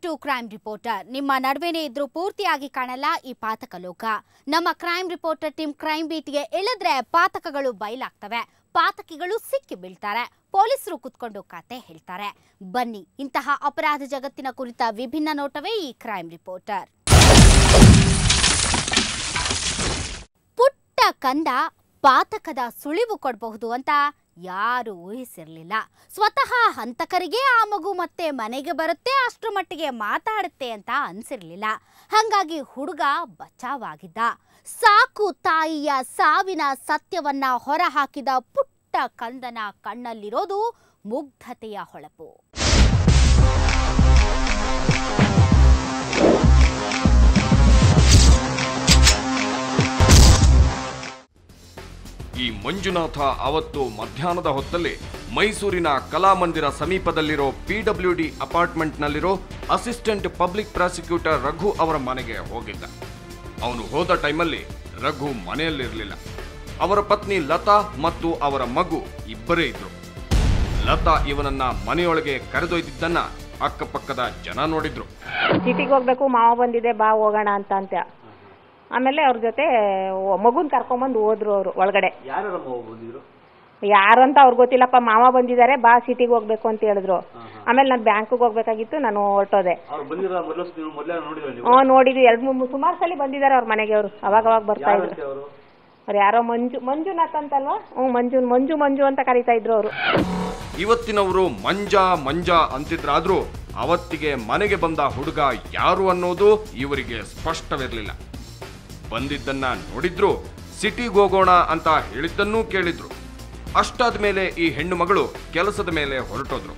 to crime reporter ನಿಮ್ಮ ನಡುವೆನೇ ಇದ್ರೂ ಪೂರ್ತಿಯಾಗಿ ಕಾಣಲ್ಲ ಈ ಪಾತಕ ಲೋಕ ನಮ್ಮ ಕ್ರೈಮ್ ರಿಪೋರ್ಟರ್ ಟೀಮ್ ಕ್ರೈಮ್ ಬೀಟ್ಗೆ ಇಳಿದ್ರೆ ಪಾತಕಗಳು ಬಯಲಾಗ್ತವೆ ಪಾತಕಿಗಳು ಸಿಕ್ಕಿ ಬೀಳ್ತಾರೆ ಪೊಲೀಸರು ಕುತ್ಕೊಂಡು ಕತೆ ಹೇಳ್ತಾರೆ ಬನ್ನಿ ಇಂತಹ ಅಪರಾಧ ಜಗತ್ತಿನ ಕುರಿತ ವಿಭಿನ್ನ ನೋಟವೇ ಈ ಕ್ರೈಮ್ ರಿಪೋರ್ಟರ್ ಪುಟ್ಟ ಕಂದ ಪಾತಕದ ಸುಳಿವು ಕೊಡಬಹುದು ಅಂತ ಯಾರು ಊಹಿಸಿರ್ಲಿಲ್ಲ ಸ್ವತಃ ಹಂತಕರಿಗೆ ಆ ಮಗು ಮತ್ತೆ ಮನೆಗೆ ಬರುತ್ತೆ ಅಷ್ಟರ ಮಟ್ಟಿಗೆ ಮಾತಾಡುತ್ತೆ ಅಂತ ಅನ್ಸಿರ್ಲಿಲ್ಲ ಹಾಗಾಗಿ ಹುಡುಗ ಬಚಾವಾಗಿದ್ದ ಸಾಕು ತಾಯಿಯ ಸಾವಿನ ಸತ್ಯವನ್ನ ಹೊರಹಾಕಿದ ಪುಟ್ಟ ಕಂದನ ಕಣ್ಣಲ್ಲಿರೋದು ಮುಗ್ಧತೆಯ ಹೊಳಪು ಈ ಮಂಜುನಾಥ ಅವತ್ತು ಮಧ್ಯಾಹ್ನದ ಹೊತ್ತಲ್ಲಿ ಮೈಸೂರಿನ ಕಲಾಮಂದಿರ ಸಮೀಪದಲ್ಲಿರೋ ಪಿಡಬ್ಲ್ಯೂಡಿ ಅಪಾರ್ಟ್ಮೆಂಟ್ನಲ್ಲಿರೋ ಅಸಿಸ್ಟೆಂಟ್ ಪಬ್ಲಿಕ್ ಪ್ರಾಸಿಕ್ಯೂಟರ್ ರಘು ಅವರ ಮನೆಗೆ ಹೋಗಿದ್ದ ಅವನು ಹೋದ ಟೈಮಲ್ಲಿ ರಘು ಮನೆಯಲ್ಲಿರಲಿಲ್ಲ ಅವರ ಪತ್ನಿ ಲತಾ ಮತ್ತು ಅವರ ಮಗು ಇಬ್ಬರೇ ಇದ್ರು ಲತಾ ಇವನನ್ನ ಮನೆಯೊಳಗೆ ಕರೆದೊಯ್ದಿದ್ದನ್ನ ಅಕ್ಕಪಕ್ಕದ ಜನ ನೋಡಿದ್ರು ಸಿಟಿಗೆ ಹೋಗ್ಬೇಕು ಮಾವ ಬಂದಿದೆ ಬಾ ಹೋಗೋಣ ಅಂತ ಅಂತ ಆಮೇಲೆ ಅವ್ರ ಜೊತೆ ಮಗುನ್ ಕರ್ಕೊಂಬಂದು ಹೋದ್ರು ಅವರು ಒಳಗಡೆ ಯಾರಮ್ಮ ಬಂದಿದ್ರು ಯಾರಂತ ಅವ್ರಿಗೆ ಗೊತ್ತಿಲ್ಲಪ್ಪ ಮಾವ ಬಂದಿದ್ದಾರೆ ಬಾ ಸಿಟಿಗೆ ಹೋಗ್ಬೇಕು ಅಂತ ಹೇಳಿದ್ರು ಆಮೇಲೆ ನಾನು ಬ್ಯಾಂಕಿಗೆ ಹೋಗ್ಬೇಕಾಗಿತ್ತು ನಾನು ಹೊರಟೋದೆ ಅವ್ರು ಬಂದಿರೋ ಮೊದಲು ನೀವು ಮೊದಲೇ ನೋಡಿದ್ರ ನೀವು ಹ್ಞೂ ನೋಡಿದ್ವಿ ಎರಡು ಮೂರು ಸುಮಾರು ಸಲ ಬಂದಿದ್ದಾರೆ ಅವ್ರ ಮನೆಗೆ ಅವರು ಅವಾಗ ಅವಾಗ ಬರ್ತಾ ಇದ್ರು ಯಾರಂತೆ ಅವರು ಅವ್ರು ಯಾರೋ ಮಂಜು ಮಂಜುನಾಥ್ ಅಂತಲ್ವಾ ಹ್ಞೂ ಮಂಜು ಮಂಜು ಮಂಜು ಅಂತ ಕರೀತಾ ಇದ್ರು ಅವರು ಇವತ್ತಿನವರು ಮಂಜ ಮಂಜ ಅಂತಿದ್ರಾದ್ರೂ ಅವತ್ತಿಗೆ ಮನೆಗೆ ಬಂದ ಹುಡುಗ ಯಾರು ಅನ್ನೋದು ಇವರಿಗೆ ಸ್ಪಷ್ಟವಿರಲಿಲ್ಲ ಬಂದಿದ್ದನ್ನ ನೋಡಿದ್ರು ಸಿಟಿಗೆ ಹೋಗೋಣ ಅಂತ ಹೇಳಿದ್ದನ್ನೂ ಕೇಳಿದ್ರು ಅಷ್ಟಾದ ಮೇಲೆ ಈ ಹೆಣ್ಣು ಮಗಳು ಕೆಲಸದ ಮೇಲೆ ಹೊರಟೋದ್ರು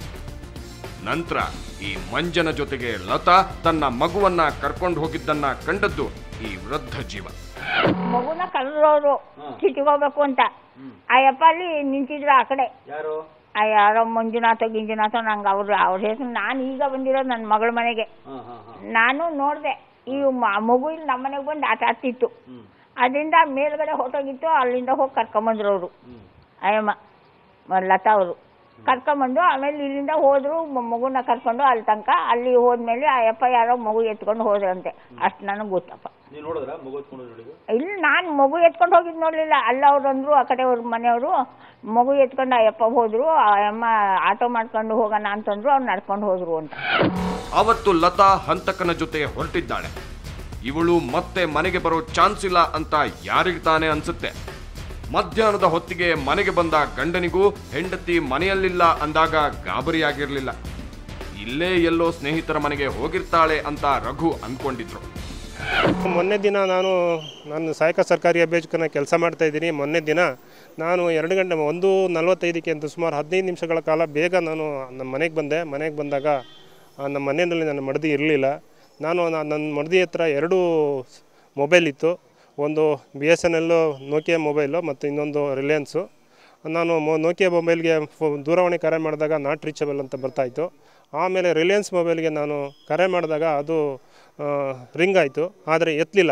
ನಂತರ ಈ ಮಂಜನ ಜೊತೆಗೆ ಲತಾ ತನ್ನ ಮಗುವನ್ನ ಕರ್ಕೊಂಡು ಹೋಗಿದ್ದನ್ನ ಕಂಡದ್ದು ಈ ವೃದ್ಧ ಜೀವ ಮಗುನ ಕರೆದವರು ಸಿಟಿಗೆ ಹೋಗ್ಬೇಕು ಅಂತ ಆ ಯಪ್ಪ ಅಲ್ಲಿ ನಿಂತಿದ್ರು ಆ ಕಡೆ ಯಾರು ಆ ಯಾರೋ ಮಂಜುನಾಥ ಗಿಂಜುನಾಥ ನಂಗೆ ಅವ್ರು ಅವ್ರ ಹೆಸರು ನಾನು ಈಗ ಬಂದಿರೋದು ನನ್ನ ಮಗಳ ಮನೆಗೆ ಹಾ ಹಾ ಹಾ ನಾನು ನೋಡಿದೆ ಈ ಮ- ಮಗು ಇಲ್ಲಿ ನಮ್ಮ ಮನೆಗೆ ಬಂದು ಆಟ ಆಡ್ತಿತ್ತು ಅದರಿಂದ ಮೇಲ್ಗಡೆ ಹೊಟ್ಟೋಗಿತ್ತು ಅಲ್ಲಿಂದ ಹೋಗಿ ಕರ್ಕೊಂಬಂದ್ರು ಅವರು ಅಯ್ಯಮ್ಮ ಮ- ಲತಾ ಅವರು ಕರ್ಕೊಂಬಂದು ಆಮೇಲೆ ಇಲ್ಲಿಂದ ಹೋದ್ರು ಮ- ಮಗುನ ಕರ್ಕೊಂಡು ಅಲ್ಲಿ ತನಕ ಅಲ್ಲಿ ಹೋದ್ಮೇಲೆ ಆ ಯಪ್ಪ ಯಾರೋ ಮಗು ಎತ್ಕೊಂಡು ಹೋದ್ರಂತೆ ಅಷ್ಟು ನನಗೆ ಗೊತ್ತಪ್ಪ ನೀವು ನೋಡಿದ್ರ ಮಗು ಎತ್ಕೊಂಡು ನೋಡಿದ್ರು ಇಲ್ಲಿ ನಾನು ಮಗು ಎತ್ಕೊಂಡು ಹೋಗಿದ್ ನೋಡ್ಲಿಲ್ಲ ಅಲ್ಲ ಅವ್ರು ಅಂದ್ರು ಆ ಕಡೆ ಅವ್ರ ಮನೆಯವರು ಮಗು ಎತ್ಕೊಂಡು ಆ ಯಪ್ಪ ಹೋದ್ರು ಆ ಅಮ್ಮ ಆಟೋ ಮಾಡ್ಕೊಂಡು ಹೋಗೋಣ ಅಂತಂದ್ರು ಅವ್ರು ನಡ್ಕೊಂಡು ಹೋದ್ರು ಅಂತ ಅವತ್ತು ಲತಾ ಹಂತಕನ ಜೊತೆ ಹೊರಟಿದ್ದಾಳೆ ಇವಳು ಮತ್ತೆ ಮನೆಗೆ ಬರೋ ಚಾನ್ಸ್ ಇಲ್ಲ ಅಂತ ಯಾರಿಗೆ ತಾನೇ ಅನ್ಸುತ್ತೆ ಮಧ್ಯಾಹ್ನದ ಹೊತ್ತಿಗೆ ಮನೆಗೆ ಬಂದ ಗಂಡನಿಗೂ ಹೆಂಡತಿ ಮನೆಯಲ್ಲಿಲ್ಲ ಅಂದಾಗ ಗಾಬರಿಯಾಗಿರ್ಲಿಲ್ಲ ಇಲ್ಲೇ ಎಲ್ಲೋ ಸ್ನೇಹಿತರ ಮನೆಗೆ ಹೋಗಿರ್ತಾಳೆ ಅಂತ ರಘು ಅನ್ಕೊಂಡಿದ್ರು ಮೊನ್ನೆ ದಿನ ನಾನು ನಾನು ಸಹಾಯಕ ಸರ್ಕಾರಿ ಅಭಿಯೋಜಕನ ಕೆಲಸ ಮಾಡ್ತಾ ಇದ್ದೀನಿ ಮೊನ್ನೆ ದಿನ ನಾನು ಎರಡು ಗಂಟೆ ಒಂದು ನಲವತ್ತೈದಕ್ಕೆ ಅಂತ ಸುಮಾರು ಹದಿನೈದು ನಿಮಿಷಗಳ ಕಾಲ ಬೇಗ ನಾನು ನಮ್ಮ ಮನೆಗೆ ಬಂದೆ ಮನೆಗೆ ಬಂದಾಗ ಆ, ನಮ್ಮ ಮನೆಯಲ್ಲಿ ನನ್ನ ಮಡದಿ ಇರಲಿಲ್ಲ ನಾನು ನ- ನನ್ನ ಮಡದಿ ಹತ್ರ ಎರಡು ಮೊಬೈಲ್ ಇತ್ತು ಒಂದು B S N L Nokia mobile ಮತ್ತು ಇನ್ನೊಂದು ರಿಲಯನ್ಸು ನಾನು ಮೊ ನೋಕಿಯಾ ಮೊಬೈಲ್ಗೆ ಫೋ ದೂರವಾಣಿ ಕರೆ ಮಾಡಿದಾಗ ನಾಟ್ ರೀಚಬಲ್ ಅಂತ ಬರ್ತಾಯಿತ್ತು ಆಮೇಲೆ ರಿಲಯನ್ಸ್ ಮೊಬೈಲ್ಗೆ ನಾನು ಕರೆ ಮಾಡಿದಾಗ ಅದು ರಿಂಗ್ ಆಯಿತು ಆದರೆ ಎತ್ತಲಿಲ್ಲ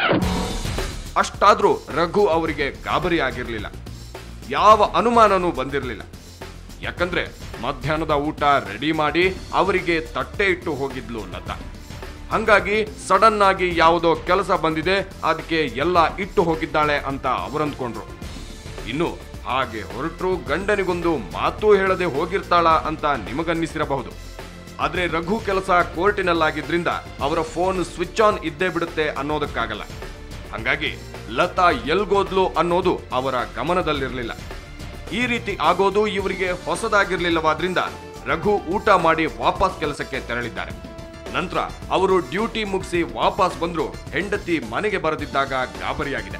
ಅಷ್ಟಾದ್ರೂ ರಘು ಅವರಿಗೆ ಗಾಬರಿ ಆಗಿರ್ಲಿಲ್ಲ ಯಾವ ಅನುಮಾನನೂ ಬಂದಿರಲಿಲ್ಲ ಯಾಕಂದ್ರೆ ಮಧ್ಯಾಹ್ನದ ಊಟ ರೆಡಿ ಮಾಡಿ ಅವರಿಗೆ ತಟ್ಟೆ ಇಟ್ಟು ಹೋಗಿದ್ಲು ಲತಾ ಹಂಗಾಗಿ ಸಡನ್ ಆಗಿ ಯಾವುದೋ ಕೆಲಸ ಬಂದಿದೆ ಅದಕ್ಕೆ ಎಲ್ಲ ಇಟ್ಟು ಹೋಗಿದ್ದಾಳೆ ಅಂತ ಅವರಂದ್ಕೊಂಡ್ರು ಇನ್ನು ಹಾಗೆ ಹೊರಟರು ಗಂಡನಿಗೊಂದು ಮಾತು ಹೇಳದೆ ಹೋಗಿರ್ತಾಳ ಅಂತ ನಿಮಗನ್ನಿಸಿರಬಹುದು ಆದ್ರೆ ರಘು ಕೆಲಸ ಕೋರ್ಟಿನಲ್ಲಾಗಿದ್ರಿಂದ ಅವರ ಫೋನ್ ಸ್ವಿಚ್ ಆನ್ ಇದ್ದೇ ಬಿಡುತ್ತೆ ಅನ್ನೋದಕ್ಕಾಗಲ್ಲ ಹಂಗಾಗಿ ಲತಾ ಎಲ್ಗೋದ್ಲು ಅನ್ನೋದು ಅವರ ಗಮನದಲ್ಲಿರಲಿಲ್ಲ ಈ ರೀತಿ ಆಗೋದು ಇವರಿಗೆ ಹೊಸದಾಗಿರ್ಲಿಲ್ಲವಾದ್ರಿಂದ ರಘು ಊಟ ಮಾಡಿ ವಾಪಸ್ ಕೆಲಸಕ್ಕೆ ತೆರಳಿದ್ದಾರೆ ನಂತರ ಅವರು ಡ್ಯೂಟಿ ಮುಗಿಸಿ ವಾಪಸ್ ಬಂದ್ರು ಹೆಂಡತಿ ಮನೆಗೆ ಬರದಿದ್ದಾಗ ಗಾಬರಿಯಾಗಿದೆ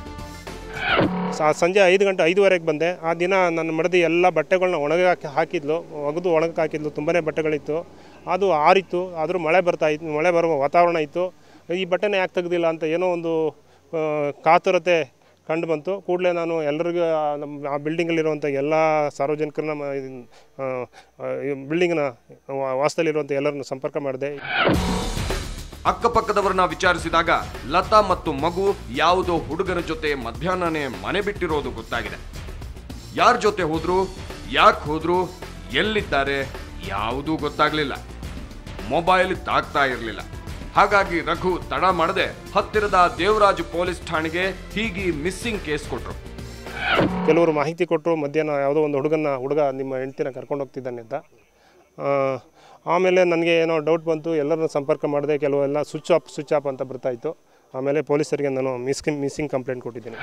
ಸ- ಸಂಜೆ ಐದು ಗಂಟೆ ಐದುವರೆಗೆ ಬಂದೆ ಆ ದಿನ ನನ್ನ ಮಡದಿ ಎಲ್ಲ ಬಟ್ಟೆಗಳನ್ನ ಒಣಗಕ್ಕೆ ಹಾಕಿದ್ಲು ಒಗೆದು ಒಣಗಕ್ಕೆ ಹಾಕಿದ್ಲು ತುಂಬಾ ಬಟ್ಟೆಗಳಿತ್ತು ಅದು ಆರಿತ್ತು ಆದರೂ ಮಳೆ ಬರ್ತಾ ಇತ್ತು ಮಳೆ ಬರುವ ವಾತಾವರಣ ಇತ್ತು ಈ ಬಟ್ಟೆನ ಯಾಕೆ ತೆಗ್ದಿಲ್ಲ ಅಂತ ಏನೋ ಒಂದು ಆ, ಕಾತುರತೆ ಕಂಡು ಬಂತು ಕೂಡಲೇ ನಾನು ಎಲ್ಲರಿಗೂ ಆ ನಮ್ಮ ಆ ಬಿಲ್ಡಿಂಗಲ್ಲಿರುವಂಥ ಎಲ್ಲ ಸಾರ್ವಜನಿಕರನ್ನ ಮ- ಇದನ್ನ, ಆ, ಆ, ಈ ಬಿಲ್ಡಿಂಗ್ನ ವಾ- ವಾಸದಲ್ಲಿರುವಂಥ ಎಲ್ಲರನ್ನು ಸಂಪರ್ಕ ಮಾಡಿದೆ ಅಕ್ಕಪಕ್ಕದವರನ್ನ ವಿಚಾರಿಸಿದಾಗ ಲತಾ ಮತ್ತು ಮಗು ಯಾವುದೋ ಹುಡುಗನ ಜೊತೆ ಮಧ್ಯಾಹ್ನನೇ ಮನೆ ಬಿಟ್ಟಿರೋದು ಗೊತ್ತಾಗಿದೆ ಯಾರ ಜೊತೆ ಹೋದ್ರು ಯಾಕೆ ಹೋದ್ರು ಎಲ್ಲಿದ್ದಾರೆ ಯಾವುದೂ ಗೊತ್ತಾಗ್ಲಿಲ್ಲ ಮೊಬೈಲ್ ತಾಗ್ತಾ ಇರಲಿಲ್ಲ ಹಾಗಾಗಿ ರಘು ತಡ ಮಾಡದೆ ಹತ್ತಿರದ ದೇವರಾಜ್ ಪೊಲೀಸ್ ಠಾಣೆಗೆ ಹೀಗೆ ಮಿಸ್ಸಿಂಗ್ ಕೇಸ್ ಕೊಟ್ರು ಕೆಲವರು ಮಾಹಿತಿ ಕೊಟ್ಟರು ಮಧ್ಯಾಹ್ನ ಯಾವುದೋ ಒಂದು ಹುಡುಗನ ಹುಡುಗ ನಿಮ್ಮ ಹೆಂಡ್ತಿನ ಕರ್ಕೊಂಡು ಹೋಗ್ತಿದ್ದಾನೆ ಅಂತ ಆ, ಆಮೇಲೆ ನನಗೆ ಏನೋ ಡೌಟ್ ಬಂತು ಎಲ್ಲರನ್ನ ಸಂಪರ್ಕ ಮಾಡಿದೆ ಕೆಲವೆಲ್ಲ ಸ್ವಿಚ್ ಆಫ್ ಸ್ವಿಚ್ ಆಫ್ ಅಂತ ಬರ್ತಾಯಿತ್ತು ಆಮೇಲೆ ಪೊಲೀಸರಿಗೆ ನಾನು ಮಿಸ್ಕಿಂಗ್ ಮಿಸ್ಸಿಂಗ್ ಕಂಪ್ಲೇಂಟ್ ಕೊಟ್ಟಿದ್ದೀನಿ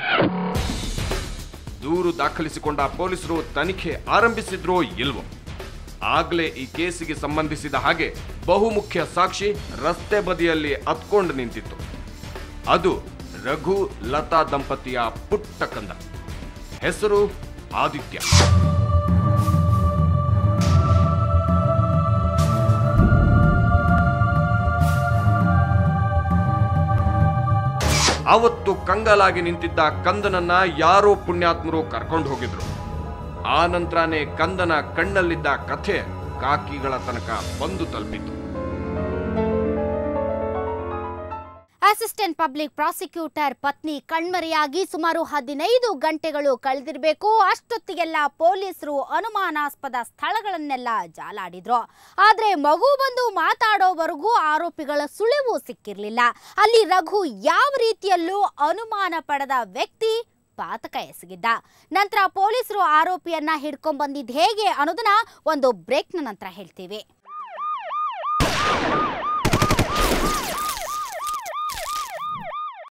ದೂರು ದಾಖಲಿಸಿಕೊಂಡ ಪೊಲೀಸರು ತನಿಖೆ ಆರಂಭಿಸಿದ್ರೋ ಇಲ್ವೋ ಆಗ್ಲೇ ಈ ಕೇಸಿಗೆ ಸಂಬಂಧಿಸಿದ ಹಾಗೆ ಬಹುಮುಖ್ಯ ಸಾಕ್ಷಿ ರಸ್ತೆ ಬದಿಯಲ್ಲಿ ಅತ್ಕೊಂಡು ನಿಂತಿತ್ತು ಅದು ರಘು ಲತಾ ದಂಪತಿಯ ಪುಟ್ಟ ಕಂದ ಹೆಸರು ಆದಿತ್ಯ ಅವತ್ತು ಕಂಗಾಲಾಗಿ ನಿಂತಿದ್ದ ಕಂದನನ್ನ ಯಾರೋ ಪುಣ್ಯಾತ್ಮರು ಕರ್ಕೊಂಡು ಹೋಗಿದ್ರು ಆ ನಂತರನೇ ಕಂದನ ಕಣ್ಣಲ್ಲಿದ್ದ ಕಥೆ ಕಾಕಿಗಳ ತನಕ ಬಂದು ತಲುಪಿತು ಅಸಿಸ್ಟೆಂಟ್ ಪಬ್ಲಿಕ್ ಪ್ರಾಸಿಕ್ಯೂಟರ್ ಪತ್ನಿ ಕಣ್ಮರೆಯಾಗಿ ಸುಮಾರು ಹದಿನೈದು ಗಂಟೆಗಳು ಕಳೆದಿರಬೇಕು ಅಷ್ಟೊತ್ತಿಗೆಲ್ಲ ಪೊಲೀಸರು ಅನುಮಾನಾಸ್ಪದ ಸ್ಥಳಗಳನ್ನೆಲ್ಲ ಜಾಲಾಡಿದ್ರು ಆದ್ರೆ ಮಗು ಬಂದು ಮಾತಾಡೋವರೆಗೂ ಆರೋಪಿಗಳ ಸುಳಿವು ಸಿಕ್ಕಿರ್ಲಿಲ್ಲ ಅಲ್ಲಿ ರಘು ಯಾವ ರೀತಿಯಲ್ಲೂ ಅನುಮಾನ ಪಡೆದ ವ್ಯಕ್ತಿ ಪಾತಕ ಎಸಗಿದ್ದ ನಂತರ ಪೊಲೀಸರು ಆರೋಪಿಯನ್ನ ಹಿಡ್ಕೊಂಡ್ ಬಂದಿದ್ ಹೇಗೆ ಅನ್ನೋದನ್ನ ಒಂದು ಬ್ರೇಕ್ನ ನಂತರ ಹೇಳ್ತೀವಿ